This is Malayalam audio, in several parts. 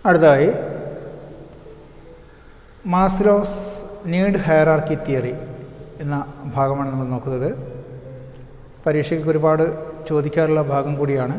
അടുത്തതായി മാസ്ലോസ് നീഡ് ഹയറാർക്കി തിയറി എന്ന ഭാഗമാണ് നമ്മൾ നോക്കുന്നത് പരീക്ഷയ്ക്ക് ഒരുപാട് ചോദിക്കാറുള്ള ഭാഗം കൂടിയാണ്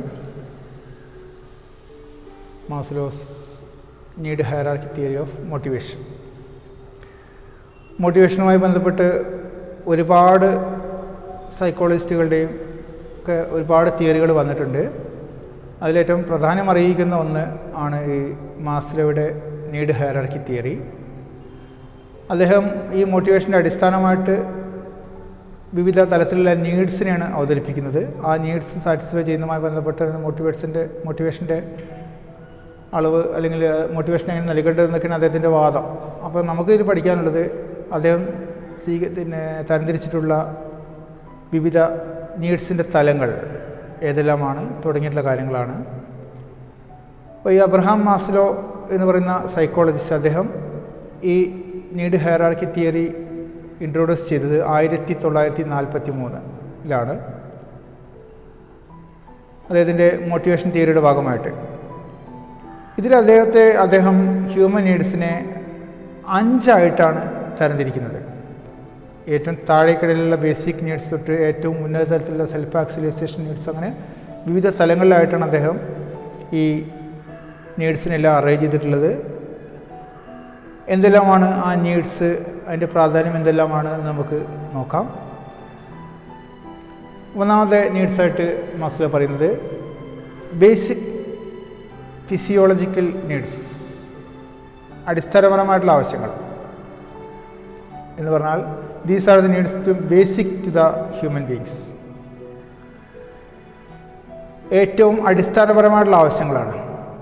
Maslow's need hierarchy theory of motivation മോട്ടിവേഷനുമായി ബന്ധപ്പെട്ട് ഒരുപാട് സൈക്കോളജിസ്റ്റുകളുടെയും ഒക്കെ ഒരുപാട് തിയറികൾ വന്നിട്ടുണ്ട് അതിലേറ്റവും പ്രധാനം അറിയിക്കുന്ന ഒന്ന് ആണ് ഈ മാസ്ലോയുടെ നീഡ് ഹയറാർക്കി തിയറി അദ്ദേഹം ഈ മോട്ടിവേഷൻ്റെ അടിസ്ഥാനമായിട്ട് വിവിധ തലത്തിലുള്ള നീഡ്സിനെയാണ് അവതരിപ്പിക്കുന്നത് ആ നീഡ്സ് സാറ്റിസ്ഫൈ ചെയ്യുന്നതുമായി ബന്ധപ്പെട്ട് മോട്ടിവേഷൻ്റെ മോട്ടിവേഷൻ്റെ അളവ് അല്ലെങ്കിൽ മോട്ടിവേഷൻ എങ്ങനെ നൽകേണ്ടതെന്നൊക്കെയാണ് അദ്ദേഹത്തിൻ്റെ വാദം അപ്പോൾ നമുക്ക് ഇത് പഠിക്കാനുള്ളത് അദ്ദേഹം സ്വീക പിന്നെ തരംതിരിച്ചിട്ടുള്ള വിവിധ നീഡ്സിൻ്റെ തലങ്ങൾ ഏതെല്ലാമാണ് തുടങ്ങിയിട്ടുള്ള കാര്യങ്ങളാണ് അപ്പോൾ ഈ അബ്രഹാം മാസ്ലോ എന്ന് പറയുന്ന സൈക്കോളജിസ്റ്റ് അദ്ദേഹം ഈ നീഡ് ഹെയറാർക്കി തിയറി ഇൻട്രൊഡ്യൂസ് ചെയ്തത് ആയിരത്തി തൊള്ളായിരത്തി നാൽപ്പത്തി മൂന്നിലാണ് അദ്ദേഹത്തിൻ്റെ മോട്ടിവേഷൻ തിയറിയുടെ ഭാഗമായിട്ട് ഇതിൽ അദ്ദേഹത്തെ അദ്ദേഹം ഹ്യൂമൻ നീഡ്സിനെ അഞ്ചായിട്ടാണ് തരംതിരിക്കുന്നത് ഏറ്റവും താഴേക്കിടയിലുള്ള ബേസിക് നീഡ്സ് തൊട്ട് ഏറ്റവും ഉന്നത തലത്തിലുള്ള സെൽഫ് ആക്ച്വലൈസേഷൻ നീഡ്സ് അങ്ങനെ വിവിധ തലങ്ങളിലായിട്ടാണ് അദ്ദേഹം ഈ നീഡ്സിനെല്ലാം അറേഞ്ച് ചെയ്തിട്ടുള്ളത് എന്തെല്ലാമാണ് ആ നീഡ്സ് അതിൻ്റെ പ്രാധാന്യം എന്തെല്ലാമാണ് എന്ന് നമുക്ക് നോക്കാം ഒന്നാമത്തെ നീഡ്സായിട്ട് മസ്ലോ പറയുന്നത് ബേസിക് ഫിസിയോളജിക്കൽ നീഡ്സ് അടിസ്ഥാനപരമായിട്ടുള്ള ആവശ്യങ്ങൾ എന്ന് പറഞ്ഞാൽ these are the needs to basic to the human beings ഏറ്റവും അടിസ്ഥാനപരമായിട്ടുള്ള ആവശ്യങ്ങളാണ്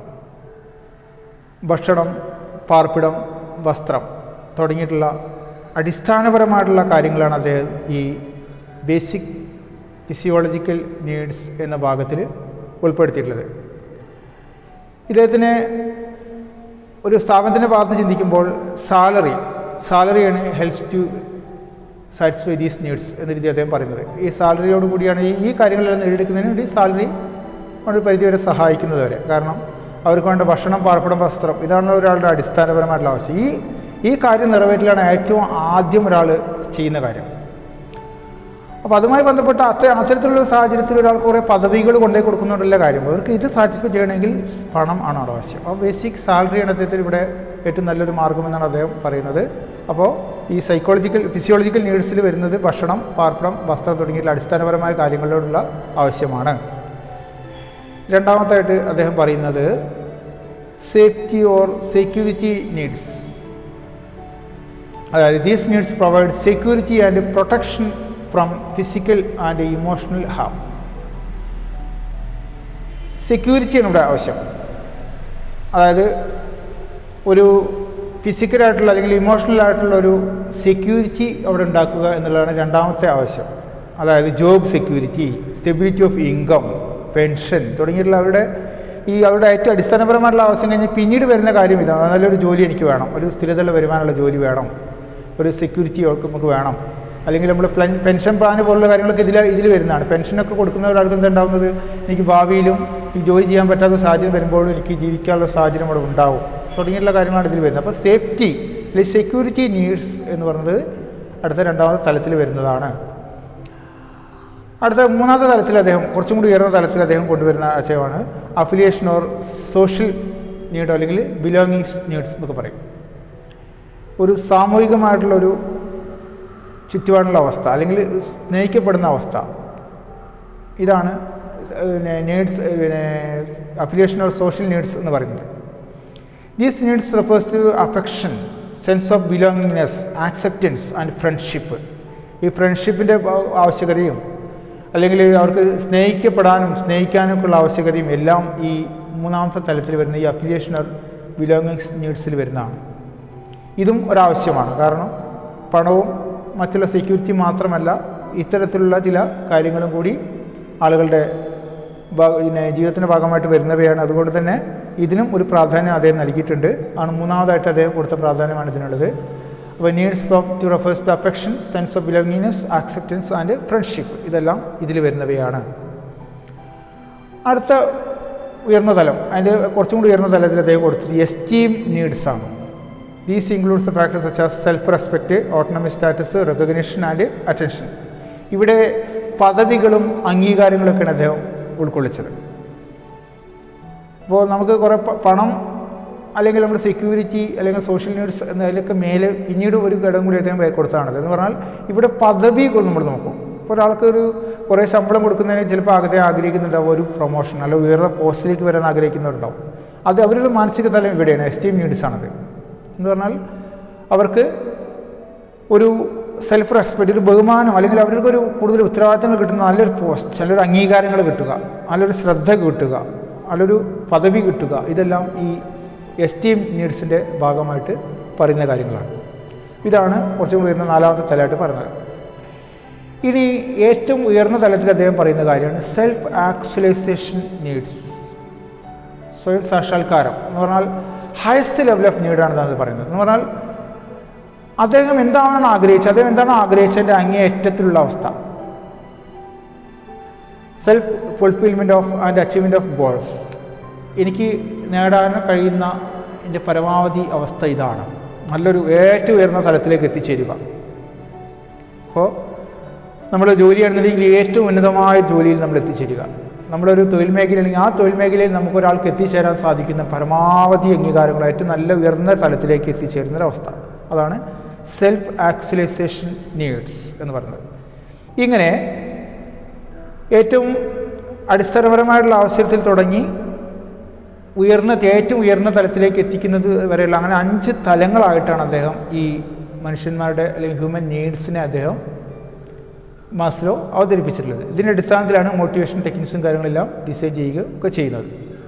ഭക്ഷണം പാർപ്പിടം വസ്ത്രം തുടങ്ങിയിട്ടുള്ള അടിസ്ഥാനപരമായിട്ടുള്ള കാര്യങ്ങളാണ് അദ്ദേഹം ഈ ബേസിക് ഫിസിയോളജിക്കൽ നീഡ്സ് എന്ന ഭാഗത്തിൽ ഉൾപ്പെടുത്തിയിട്ടുള്ളത് ഇദ്ദേഹത്തിന് ഒരു സ്ഥാപനത്തിൻ്റെ ഭാഗത്ത് ചിന്തിക്കുമ്പോൾ സാലറി സാലറിയാണ് helps to satisfy these needs എന്ന രീതി അദ്ദേഹം പറയുന്നത് ഈ സാലറിയോട് കൂടിയാണ് ഈ ഈ കാര്യങ്ങളെല്ലാം നേടിയെടുക്കുന്നതിന് വേണ്ടി സാലറി ഒരു പരിധിവരെ സഹായിക്കുന്നത് വരെ കാരണം അവർക്ക് വേണ്ട ഭക്ഷണം പാർപ്പിടം വസ്ത്രം ഇതാണ് ഒരാളുടെ അടിസ്ഥാനപരമായിട്ടുള്ള ആവശ്യം ഈ ഈ കാര്യം നിറവേറ്റലാണ് ഏറ്റവും ആദ്യം ഒരാൾ ചെയ്യുന്ന കാര്യം അപ്പോൾ അതുമായി ബന്ധപ്പെട്ട അത്ര അത്തരത്തിലുള്ള സാഹചര്യത്തിൽ ഒരാൾക്ക് കുറേ പദവികൾ കൊണ്ടേ കൊടുക്കുന്നുണ്ടല്ല കാര്യം അവർക്ക് ഇത് സാറ്റിസ്ഫൈ ചെയ്യണമെങ്കിൽ പണം ആണ് അവിടെ ആവശ്യം അപ്പോൾ ബേസിക് സാലറിയാണ് അദ്ദേഹത്തിന് ഇവിടെ ഏറ്റവും നല്ലൊരു മാർഗ്ഗമെന്നാണ് അദ്ദേഹം പറയുന്നത് അപ്പോൾ ഈ സൈക്കോളജിക്കൽ ഫിസിയോളജിക്കൽ നീഡ്സിൽ വരുന്നത് ഭക്ഷണം പാർപ്പിടം വസ്ത്രം തുടങ്ങിയിട്ടുള്ള അടിസ്ഥാനപരമായ കാര്യങ്ങളോടുള്ള ആവശ്യമാണ് രണ്ടാമത്തായിട്ട് അദ്ദേഹം പറയുന്നത് സേഫ്റ്റി ഓർ സെക്യൂരിറ്റി നീഡ്സ് അതായത് these needs provide security and protection from physical and emotional harm സെക്യൂരിറ്റിയാണ് ഇവിടെ ആവശ്യം അതായത് ഒരു ഫിസിക്കലായിട്ടുള്ള അല്ലെങ്കിൽ ഇമോഷണൽ ആയിട്ടുള്ള ഒരു സെക്യൂരിറ്റി അവിടെ ഉണ്ടാക്കുക എന്നുള്ളതാണ് രണ്ടാമത്തെ ആവശ്യം അതായത് job security stability of income pension തുടങ്ങിയിട്ടുള്ള അവരുടെ ഈ അവരുടെ ഏറ്റവും അടിസ്ഥാനപരമായിട്ടുള്ള ആവശ്യം കഴിഞ്ഞ് പിന്നീട് വരുന്ന കാര്യം ഇതാണ് നല്ലൊരു ജോലി എനിക്ക് വേണം ഒരു സ്ഥിരതയുള്ള വരുമാനമുള്ള ജോലി വേണം ഒരു സെക്യൂരിറ്റി നമുക്ക് വേണം അല്ലെങ്കിൽ നമ്മൾ പ്ലൻ പെൻഷൻ പ്ലാൻ പോലുള്ള കാര്യങ്ങളൊക്കെ ഇതിൽ ഇതിൽ വരുന്നതാണ് പെൻഷനൊക്കെ കൊടുക്കുന്ന ഒരാൾക്ക് എന്താണ്ടാവുന്നത് എനിക്ക് ഭാവിയിലും ഈ ജോലി ചെയ്യാൻ പറ്റാത്ത സാഹചര്യം വരുമ്പോഴും എനിക്ക് ജീവിക്കാനുള്ള സാഹചര്യം അവിടെ ഉണ്ടാവും തുടങ്ങിയിട്ടുള്ള കാര്യങ്ങളാണ് ഇതിൽ വരുന്നത് അപ്പോൾ സേഫ്റ്റി അല്ലെങ്കിൽ സെക്യൂരിറ്റി നീഡ്സ് എന്ന് പറയുന്നത് അടുത്ത രണ്ടാമത്തെ തലത്തിൽ വരുന്നതാണ് അടുത്ത മൂന്നാമത്തെ തലത്തിൽ അദ്ദേഹം കുറച്ചും കൂടി ഉയർന്ന തലത്തിൽ അദ്ദേഹം കൊണ്ടുവരുന്ന ആശയമാണ് അഫിലിയേഷൻ ഓർ സോഷ്യൽ നീഡോ അല്ലെങ്കിൽ ബിലോങ്ങിങ്സ് നീഡ്സ് എന്നൊക്കെ പറയും ഒരു സാമൂഹികമായിട്ടുള്ള ഒരു ചുറ്റുപാടുള്ള അവസ്ഥ അല്ലെങ്കിൽ സ്നേഹിക്കപ്പെടുന്ന അവസ്ഥ ഇതാണ് പിന്നെ നീഡ്സ് പിന്നെ അഫിലിയേഷൻ ഓർ സോഷ്യൽ നീഡ്സ് എന്ന് പറയുന്നത് these needs refers to affection sense of belongingness acceptance and friendship ഈ ഫ്രണ്ട്ഷിപ്പിൻ്റെ ആവശ്യകതയും അല്ലെങ്കിൽ അവർക്ക് സ്നേഹിക്കപ്പെടാനും സ്നേഹിക്കാനും ഉള്ള ആവശ്യകതയും എല്ലാം ഈ മൂന്നാമത്തെ തലത്തിൽ വരുന്ന ഈ അഫിലിയേഷൻ ഓർ ബിലോങ്ങിങ്സ് നീഡ്സിൽ വരുന്നതാണ് ഇതും ഒരാവശ്യമാണ് കാരണം പണവും മറ്റുള്ള സെക്യൂരിറ്റി മാത്രമല്ല ഇത്തരത്തിലുള്ള ചില കാര്യങ്ങളും കൂടി ആളുകളുടെ പിന്നെ ജീവിതത്തിൻ്റെ ഭാഗമായിട്ട് വരുന്നവയാണ് അതുകൊണ്ട് തന്നെ ഇതിനും ഒരു പ്രാധാന്യം അദ്ദേഹം നൽകിയിട്ടുണ്ട് ആണ് മൂന്നാമതായിട്ട് അദ്ദേഹം കൊടുത്ത പ്രാധാന്യമാണ് ഇതിനുള്ളത് അപ്പോൾ needs of to refers the affection sense of belongingness acceptance and friendship ഇതെല്ലാം ഇതിൽ വരുന്നവയാണ് അടുത്ത ഉയർന്ന തലം അതിൻ്റെ കുറച്ചും കൂടി ഉയർന്ന തലത്തിൽ അദ്ദേഹം കൊടുത്തത് എസ്റ്റീം നീഡ്സ് ആണ് these includes the factors such as self respect autonomy status recognition and attention ഇവിടെ പദവികളും അംഗീകാരങ്ങളൊക്കെയാണ് അദ്ദേഹം ഉൾക്കൊള്ളിച്ചത് അപ്പോൾ നമുക്ക് കുറേ പ- പണം അല്ലെങ്കിൽ നമ്മുടെ സെക്യൂരിറ്റി അല്ലെങ്കിൽ സോഷ്യൽ നീഡ്സ് എന്നതിലൊക്കെ മേലെ പിന്നീട് ഒരു ഘടകം കൂടി അദ്ദേഹം കൊടുത്താണത് എന്ന് പറഞ്ഞാൽ ഇവിടെ പദവികൾ നമ്മൾ നോക്കും ഇപ്പോൾ ഒരാൾക്ക് ഒരു കുറേ ശമ്പളം കൊടുക്കുന്നതിന് ചിലപ്പോൾ അദ്ദേഹം ആഗ്രഹിക്കുന്നുണ്ടാവും ഒരു പ്രൊമോഷൻ അല്ലെങ്കിൽ ഉയർന്ന പോസ്റ്റിലേക്ക് വരാൻ ആഗ്രഹിക്കുന്നവരുണ്ടാവും അത് അവരുടെ മാനസിക തലം ഇവിടെയാണ് എസ്റ്റീം നീഡ്സ് ആണത് എന്ന് പറഞ്ഞാൽ അവർക്ക് ഒരു സെൽഫ് റെസ്പെക്റ്റ് ഒരു ബഹുമാനം അല്ലെങ്കിൽ അവർക്ക് ഒരു കൂടുതൽ ഉത്തരവാദിത്തങ്ങൾ കിട്ടുന്ന നല്ലൊരു പോസ്റ്റ് നല്ലൊരു അംഗീകാരങ്ങൾ കിട്ടുക നല്ലൊരു ശ്രദ്ധ കിട്ടുക നല്ലൊരു പദവി കിട്ടുക ഇതെല്ലാം ഈ എസ്റ്റീം നീഡ്സിൻ്റെ ഭാഗമായിട്ട് പറയുന്ന കാര്യങ്ങളാണ് ഇതാണ് കുറച്ചും കൂടി ഉയർന്ന നാലാമത്തെ തലമായിട്ട് പറയുന്നത് ഇനി ഏറ്റവും ഉയർന്ന തലത്തിൽ അദ്ദേഹം പറയുന്ന കാര്യമാണ് സെൽഫ് ആക്ച്വലൈസേഷൻ നീഡ്സ് സ്വയം സാക്ഷാത്കാരം എന്ന് പറഞ്ഞാൽ ഹയസ്റ്റ് ലെവൽ ഓഫ് നീഡാണെന്നാണ് ഇത് പറയുന്നത് എന്ന് പറഞ്ഞാൽ അദ്ദേഹം എന്താണ് ആഗ്രഹിച്ചത് അദ്ദേഹം എന്താണ് ആഗ്രഹിച്ചതിൻ്റെ അങ്ങേയറ്റത്തിലുള്ള അവസ്ഥ self fulfilment of and achievement of goals എനിക്ക് നേടാൻ കഴിയുന്ന എൻ്റെ പരമാവധി അവസ്ഥ ഇതാണ് നല്ലൊരു ഏറ്റവും ഉയർന്ന തലത്തിലേക്ക് എത്തിച്ചേരുക അപ്പോൾ നമ്മൾ ജോലി ചെയ്യുന്നുണ്ടെങ്കിൽ ഏറ്റവും ഉന്നതമായ ജോലിയിൽ നമ്മൾ എത്തിച്ചേരുക നമ്മളൊരു തൊഴിൽ മേഖലയാണെങ്കിൽ ആ തൊഴിൽ മേഖലയിൽ നമുക്കൊരാൾക്ക് എത്തിച്ചേരാൻ സാധിക്കുന്ന പരമാവധി അംഗീകാരങ്ങൾ ഏറ്റവും നല്ല ഉയർന്ന തലത്തിലേക്ക് എത്തിച്ചേരുന്ന ഒരവസ്ഥ അതാണ് സെൽഫ് ആക്ച്വലൈസേഷൻ നീഡ്സ് എന്ന് പറയുന്നത് ഇങ്ങനെ ഏറ്റവും അടിസ്ഥാനപരമായിട്ടുള്ള ആവശ്യത്തിൽ തുടങ്ങി ഉയർന്ന ഏറ്റവും ഉയർന്ന തലത്തിലേക്ക് എത്തിക്കുന്നത് വരെയുള്ള അങ്ങനെ അഞ്ച് തലങ്ങളായിട്ടാണ് അദ്ദേഹം ഈ മനുഷ്യന്മാരുടെ അല്ലെങ്കിൽ ഹ്യൂമൻ നീഡ്സിനെ അദ്ദേഹം മാസ്ലോ അവതരിപ്പിച്ചിട്ടുള്ളത് ഇതിൻ്റെ അടിസ്ഥാനത്തിലാണ് മോട്ടിവേഷൻ ടെക്നിക്സും കാര്യങ്ങളെല്ലാം ഡിസൈൻ ചെയ്യുക ഒക്കെ ചെയ്യുന്നത്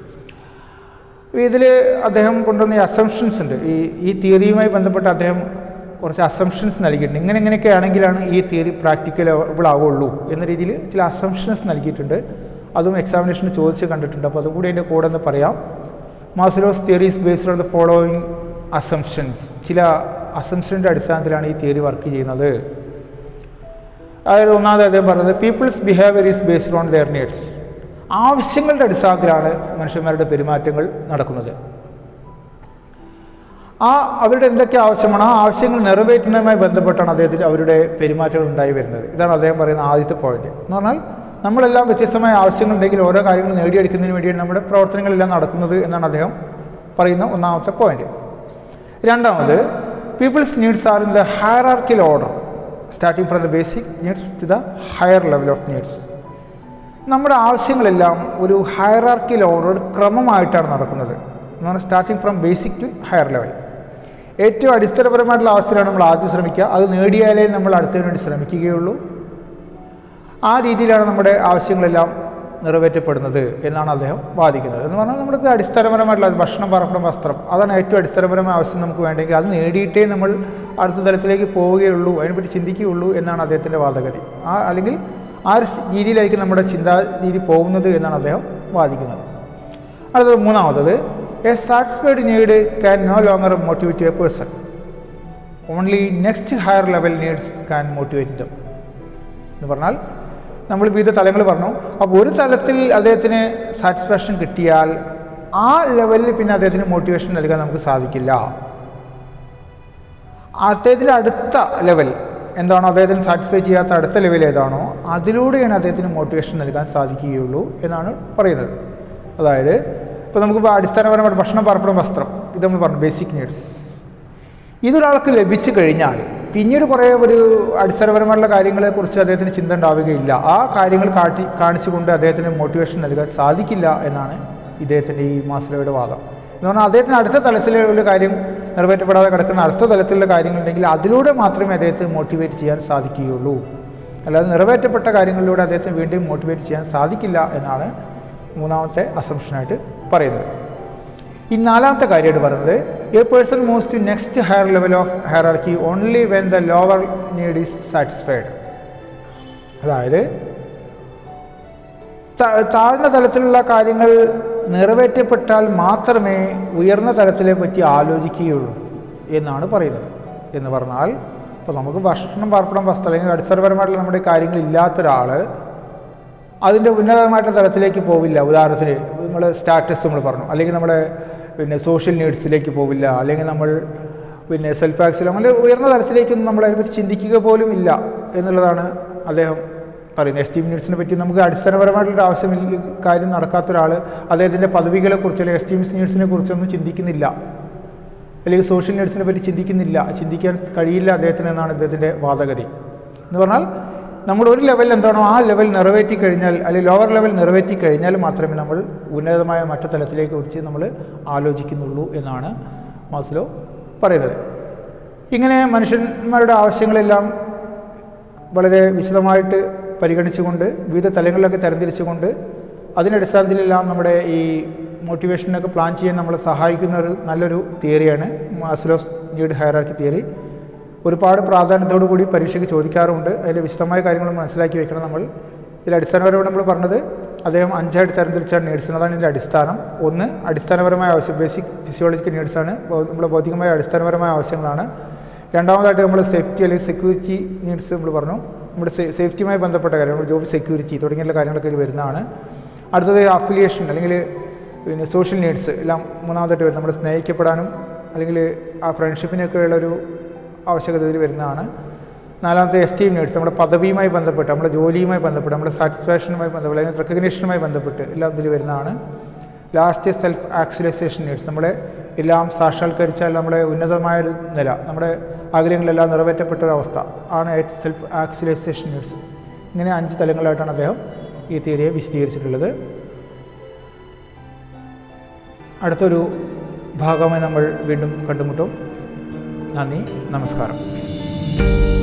ഇതിൽ അദ്ദേഹം കൊണ്ടുവന്ന ഈ അസംഷൻസ് ഉണ്ട് ഈ ഈ തിയറിയുമായി ബന്ധപ്പെട്ട് അദ്ദേഹം കുറച്ച് അസംഷൻസ് നൽകിയിട്ടുണ്ട് ഇങ്ങനെ ഇങ്ങനെയൊക്കെ ആണെങ്കിലാണ് ഈ തിയറി പ്രാക്ടിക്കലബിൾ ആവുള്ളൂ എന്ന രീതിയിൽ ചില അസംഷൻസ് നൽകിയിട്ടുണ്ട് അതും എക്സാമിനേഷന് ചോദിച്ച് കണ്ടിട്ടുണ്ട് അപ്പോൾ അതുകൂടി അതിൻ്റെ കൂടെ ഒന്ന് പറയാം Maslow's theories based on the following assumptions ചില അസംഷൻ്റെ അടിസ്ഥാനത്തിലാണ് ഈ തിയറി വർക്ക് ചെയ്യുന്നത് അതായത് ഒന്നാമത് അദ്ദേഹം പറഞ്ഞത് people's behaviour is based on their needs ആവശ്യങ്ങളുടെ അടിസ്ഥാനത്തിലാണ് മനുഷ്യന്മാരുടെ പെരുമാറ്റങ്ങൾ നടക്കുന്നത് ആ അവരുടെ എന്തൊക്കെ ആവശ്യമാണ് ആ ആവശ്യങ്ങൾ നിറവേറ്റുന്നതുമായി ബന്ധപ്പെട്ടാണ് അദ്ദേഹത്തിന് അവരുടെ പെരുമാറ്റങ്ങൾ ഉണ്ടായി വരുന്നത് ഇതാണ് അദ്ദേഹം പറയുന്ന ആദ്യത്തെ പോയിന്റ് എന്ന് പറഞ്ഞാൽ നമ്മളെല്ലാം വ്യത്യസ്തമായ ആവശ്യങ്ങളുണ്ടെങ്കിൽ ഓരോ കാര്യങ്ങൾ നേടിയെടുക്കുന്നതിന് വേണ്ടിയാണ് നമ്മുടെ പ്രവർത്തനങ്ങളെല്ലാം നടക്കുന്നത് എന്നാണ് അദ്ദേഹം പറയുന്ന ഒന്നാമത്തെ പോയിന്റ് രണ്ടാമത് people's needs are in the hierarchical order starting from the basic needs to the higher level of needs നമ്മുടെ ആവശ്യങ്ങളെല്ലാം ഒരു ഹയറാർക്കിൽ ഓർഡർ ഒരു ക്രമമായിട്ടാണ് നടക്കുന്നത് എന്ന് പറഞ്ഞാൽ starting from basic to higher level ഏറ്റവും അടിസ്ഥാനപരമായിട്ടുള്ള ആവശ്യത്തിലാണ് നമ്മൾ ആദ്യം ശ്രമിക്കുക അത് നേടിയാലേ നമ്മൾ അടുത്തതിന് വേണ്ടി ശ്രമിക്കുകയുള്ളൂ ആ രീതിയിലാണ് നമ്മുടെ ആവശ്യങ്ങളെല്ലാം നിറവേറ്റപ്പെടുന്നത് എന്നാണ് അദ്ദേഹം വാദിക്കുന്നത് എന്ന് പറഞ്ഞാൽ നമുക്ക് അടിസ്ഥാനപരമായിട്ടുള്ള ഭക്ഷണം പാർപ്പിടം വസ്ത്രം അതാണ് ഏറ്റവും അടിസ്ഥാനപരമായ ആവശ്യം നമുക്ക് വേണ്ടെങ്കിൽ അത് നേടിയിട്ടേ നമ്മൾ അടുത്ത തലത്തിലേക്ക് പോവുകയുള്ളൂ അതിനെപ്പറ്റി ചിന്തിക്കുകയുള്ളൂ എന്നാണ് അദ്ദേഹത്തിൻ്റെ വാദഗതി ആ അല്ലെങ്കിൽ ആ ഒരു രീതിയിലായിരിക്കും നമ്മുടെ ചിന്താ രീതി പോകുന്നത് എന്നാണ് അദ്ദേഹം വാദിക്കുന്നത് അടുത്തത് മൂന്നാമത്തത് a satisfied need can no longer motivate a person only next higher level needs can motivate them എന്ന് പറഞ്ഞാൽ നമ്മൾ വിവിധ തലങ്ങൾ പറഞ്ഞു അപ്പോൾ ഒരു തലത്തിൽ അദ്ദേഹത്തിന് സാറ്റിസ്ഫാക്ഷൻ കിട്ടിയാൽ ആ ലെവലിൽ പിന്നെ അദ്ദേഹത്തിന് മോട്ടിവേഷൻ നൽകാൻ നമുക്ക് സാധിക്കില്ല അദ്ദേഹത്തിൻ്റെ അടുത്ത ലെവൽ എന്താണോ അദ്ദേഹത്തിന് സാറ്റിസ്ഫൈ ചെയ്യാത്ത അടുത്ത ലെവൽ ഏതാണോ അതിലൂടെയാണ് അദ്ദേഹത്തിന് മോട്ടിവേഷൻ നൽകാൻ സാധിക്കുകയുള്ളൂ എന്നാണ് പറയുന്നത് അതായത് ഇപ്പോൾ നമുക്കിപ്പോൾ അടിസ്ഥാനപരമായിട്ട് ഭക്ഷണം പാർപ്പിടം വസ്ത്രം ഇത് നമ്മൾ പറഞ്ഞു ബേസിക് നീഡ്സ് ഇതൊരാൾക്ക് ലഭിച്ചു കഴിഞ്ഞാൽ പിന്നീട് കുറേ ഒരു അടിസ്ഥാനപരമായിട്ടുള്ള കാര്യങ്ങളെക്കുറിച്ച് അദ്ദേഹത്തിന് ചിന്ത ഉണ്ടാവുകയില്ല ആ കാര്യങ്ങൾ കാട്ടി കാണിച്ചുകൊണ്ട് അദ്ദേഹത്തിന് മോട്ടിവേഷൻ നൽകാൻ സാധിക്കില്ല എന്നാണ് ഇദ്ദേഹത്തിൻ്റെ ഈ മാസ്ലോയുടെ വാദം എന്ന് പറഞ്ഞാൽ അദ്ദേഹത്തിന് അടുത്ത തലത്തിലുള്ള കാര്യം നിറവേറ്റപ്പെടാതെ കിടക്കുന്ന അടുത്ത തലത്തിലുള്ള കാര്യങ്ങളുണ്ടെങ്കിൽ അതിലൂടെ മാത്രമേ അദ്ദേഹത്തെ മോട്ടിവേറ്റ് ചെയ്യാൻ സാധിക്കുകയുള്ളൂ അല്ലാതെ നിറവേറ്റപ്പെട്ട കാര്യങ്ങളിലൂടെ അദ്ദേഹത്തെ വീണ്ടും മോട്ടിവേറ്റ് ചെയ്യാൻ സാധിക്കില്ല എന്നാണ് മൂന്നാമത്തെ അസംഷനായിട്ട് പറയുന്നത് ഈ നാലാമത്തെ കാര്യമായിട്ട് പറയുന്നത് a person moves to next higher level of hierarchy only when the lower need is satisfied അതായത് താഴ്ന്ന തലത്തിലുള്ള കാര്യങ്ങൾ നിറവേറ്റപ്പെട്ടാൽ മാത്രമേ ഉയർന്ന തലത്തിലെ പറ്റി ആലോചിക്കുകയുള്ളൂ എന്നാണ് പറയുന്നത് എന്ന് പറഞ്ഞാൽ ഇപ്പോൾ നമുക്ക് ഭക്ഷണം പാർപ്പിടം വസ്ത്രം അല്ലെങ്കിൽ അടിസ്ഥാനപരമായിട്ടുള്ള നമ്മുടെ കാര്യങ്ങൾ ഇല്ലാത്ത ഒരാൾ അതിൻ്റെ ഉന്നതമായിട്ടുള്ള തലത്തിലേക്ക് പോവില്ല ഉദാഹരണത്തിന് നമ്മൾ സ്റ്റാറ്റസ് നമ്മൾ പറഞ്ഞു അല്ലെങ്കിൽ നമ്മുടെ പിന്നെ സോഷ്യൽ നീഡ്സിലേക്ക് പോവില്ല അല്ലെങ്കിൽ നമ്മൾ പിന്നെ സെൽഫ് ആക്സിൽ അങ്ങനെ ഉയർന്ന തലത്തിലേക്കൊന്നും നമ്മൾ അതിനെപ്പറ്റി ചിന്തിക്കുക പോലും ഇല്ല എന്നുള്ളതാണ് അദ്ദേഹം പറയുന്നത് എസ്റ്റീം നീഡ്സിനെ പറ്റി നമുക്ക് അടിസ്ഥാനപരമായിട്ടുള്ള ആവശ്യമില്ല കാര്യം നടക്കാത്ത ഒരാൾ അദ്ദേഹത്തിൻ്റെ പദവികളെക്കുറിച്ച് അല്ലെങ്കിൽ എസ്റ്റീം നീഡ്സിനെ കുറിച്ചൊന്നും ചിന്തിക്കുന്നില്ല അല്ലെങ്കിൽ സോഷ്യൽ നീഡ്സിനെ പറ്റി ചിന്തിക്കുന്നില്ല ചിന്തിക്കാൻ കഴിയില്ല അദ്ദേഹത്തിന് എന്നാണ് ഇദ്ദേഹത്തിൻ്റെ വാദഗതി എന്ന് പറഞ്ഞാൽ നമ്മൾ ഒരു ലെവൽ എന്താണോ ആ ലെവൽ നിറവേറ്റി കഴിഞ്ഞാൽ അല്ലെങ്കിൽ ലോവർ ലെവൽ നിറവേറ്റി കഴിഞ്ഞാൽ മാത്രമേ നമ്മൾ ഉന്നതമായ മറ്റു തലത്തിലേക്ക് കുറിച്ച് നമ്മൾ ആലോചിക്കുന്നുള്ളൂ എന്നാണ് മാസ്ലോ പറയുന്നത് ഇങ്ങനെ മനുഷ്യന്മാരുടെ ആവശ്യങ്ങളെല്ലാം വളരെ വിശദമായിട്ട് പരിഗണിച്ചുകൊണ്ട് വിവിധ തലങ്ങളിലൊക്കെ തരംതിരിച്ചുകൊണ്ട് അതിനടിസ്ഥാനത്തിലെല്ലാം നമ്മുടെ ഈ മോട്ടിവേഷനൊക്കെ പ്ലാൻ ചെയ്യാൻ നമ്മളെ സഹായിക്കുന്ന ഒരു നല്ലൊരു തിയറിയാണ് മാസ്ലോസ് നീഡ് ഹയറാർക്കി തിയറി ഒരുപാട് പ്രാധാന്യത്തോടു കൂടി പരീക്ഷയ്ക്ക് ചോദിക്കാറുണ്ട് അതിൻ്റെ വിശദമായ കാര്യങ്ങൾ മനസ്സിലാക്കി വെക്കണം നമ്മൾ ഇതിൽ അടിസ്ഥാനപരമായി നമ്മൾ പറഞ്ഞത് അദ്ദേഹം അഞ്ചായിട്ട് തരംതിരിച്ചാണ് നീഡ്സ് അതാണ് ഇതിൻ്റെ അടിസ്ഥാനം ഒന്ന് അടിസ്ഥാനപരമായ ആവശ്യം ബേസിക് ഫിസിയോളജിക്കൽ നീഡ്സാണ് നമ്മുടെ ഭൗതികമായ അടിസ്ഥാനപരമായ ആവശ്യങ്ങളാണ് രണ്ടാമതായിട്ട് നമ്മൾ സേഫ്റ്റി അല്ലെങ്കിൽ സെക്യൂരിറ്റി നീഡ്സ് നമ്മൾ പറഞ്ഞു നമ്മുടെ സേഫ്റ്റിയുമായി ബന്ധപ്പെട്ട കാര്യം നമ്മുടെ ജോബ് സെക്യൂരിറ്റി തുടങ്ങിയുള്ള കാര്യങ്ങളൊക്കെ ഇതിൽ വരുന്നതാണ് അടുത്തത് അഫിലിയേഷൻ അല്ലെങ്കിൽ പിന്നെ സോഷ്യൽ നീഡ്സ് എല്ലാം മൂന്നാമതായിട്ട് വരും നമ്മൾ സ്നേഹിക്കപ്പെടാനും അല്ലെങ്കിൽ ആ ഫ്രണ്ട്ഷിപ്പിനൊക്കെ ഉള്ളൊരു ആവശ്യകത ഇതിൽ വരുന്നതാണ് നാലാമത്തെ എസ്റ്റീം നീഡ്സ് നമ്മുടെ പദവിയുമായി ബന്ധപ്പെട്ട് നമ്മുടെ ജോലിയുമായി ബന്ധപ്പെട്ട് നമ്മുടെ സാറ്റിസ്ഫാക്ഷനുമായി ബന്ധപ്പെട്ട് അല്ലെങ്കിൽ റെക്കഗ്നേഷനുമായി ബന്ധപ്പെട്ട് എല്ലാം ഇതിൽ വരുന്നതാണ് ലാസ്റ്റ് സെൽഫ് ആക്ച്വലൈസേഷൻ നീഡ്സ് നമ്മളെ എല്ലാം സാക്ഷാത്കരിച്ചാൽ നമ്മുടെ ഉന്നതമായ ഒരു നില നമ്മുടെ ആഗ്രഹങ്ങളെല്ലാം നിറവേറ്റപ്പെട്ട ഒരു അവസ്ഥ ആണ് സെൽഫ് ആക്ച്വലൈസേഷൻ നീഡ്സ് ഇങ്ങനെ അഞ്ച് തലങ്ങളായിട്ടാണ് അദ്ദേഹം ഈ തിയറിയെ വിശദീകരിച്ചിട്ടുള്ളത് അടുത്തൊരു ഭാഗമായി നമ്മൾ വീണ്ടും കണ്ടുമുട്ടും നന്ദി നമസ്കാരം